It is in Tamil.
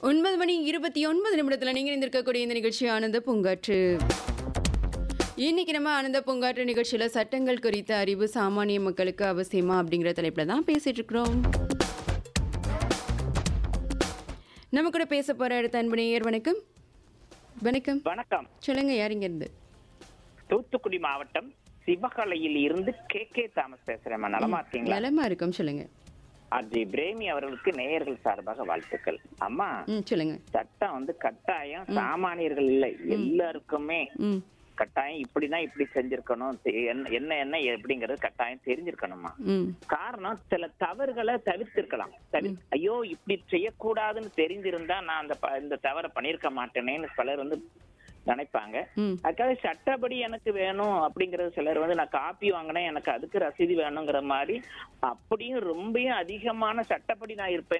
ஒன்பது மணி இருபத்தி ஒன்பது நிமிடத்தில் நீங்கள் இருந்திருக்கக்கூடிய இந்த நிகழ்ச்சி ஆனந்த பூங்காற்று இன்னைக்கு நம்ம ஆனந்த பூங்காற்று நிகழ்ச்சியில் சட்டங்கள் குறித்த அறிவு சாமானிய மக்களுக்கு அவசியமா அப்படிங்கிற தலைப்பில் தான் பேசிட்டு இருக்கிறோம் நம்ம கூட பேச போற அடுத்த அன்பு நேயர் வணக்கம் வணக்கம் வணக்கம் சொல்லுங்க யார் இங்க இருந்து தூத்துக்குடி மாவட்டம் சிவகலையில் இருந்து கே கே தாமஸ் பேசுறேன் நலமா இருக்கீங்களா நலமா இருக்கும் சொல்லுங்க அஜய் பிரேமி அவர்களுக்கு நேயர்கள் சார்பாக வாழ்த்துக்கள் அம்மா ம் சொல்லுங்க சட்டம் வந்து கட்டாயம் சாமானியர்கள் இல்லை எல்லாருக்குமே ம் கட்டாயம் இப்படின்னா இப்படி செஞ்சிருக்கணும் தெ- என்ன என்ன என்ன எப்படிங்கிறது கட்டாயம் தெரிஞ்சிருக்கணுமா ம் காரணம் சில தவறுகளை தவிர்த்திருக்கலாம் தவி ஐயோ இப்படி செய்யக்கூடாதுன்னு தெரிஞ்சிருந்தா நான் அந்த ப- இந்த தவறை பண்ணியிருக்க மாட்டேனேன்னு பலர் வந்து நினைப்பாங்க ம் அதுக்காக சட்டப்படி எனக்கு வேணும் அப்படிங்கறது சிலர் வந்து நான் காப்பி வாங்கினேன் எனக்கு அதுக்கு ரசீது வேணுங்கிற மாதிரி அப்படியும் ரொம்பயும் அதிகமான சட்டப்படி நான் இருப்பேன்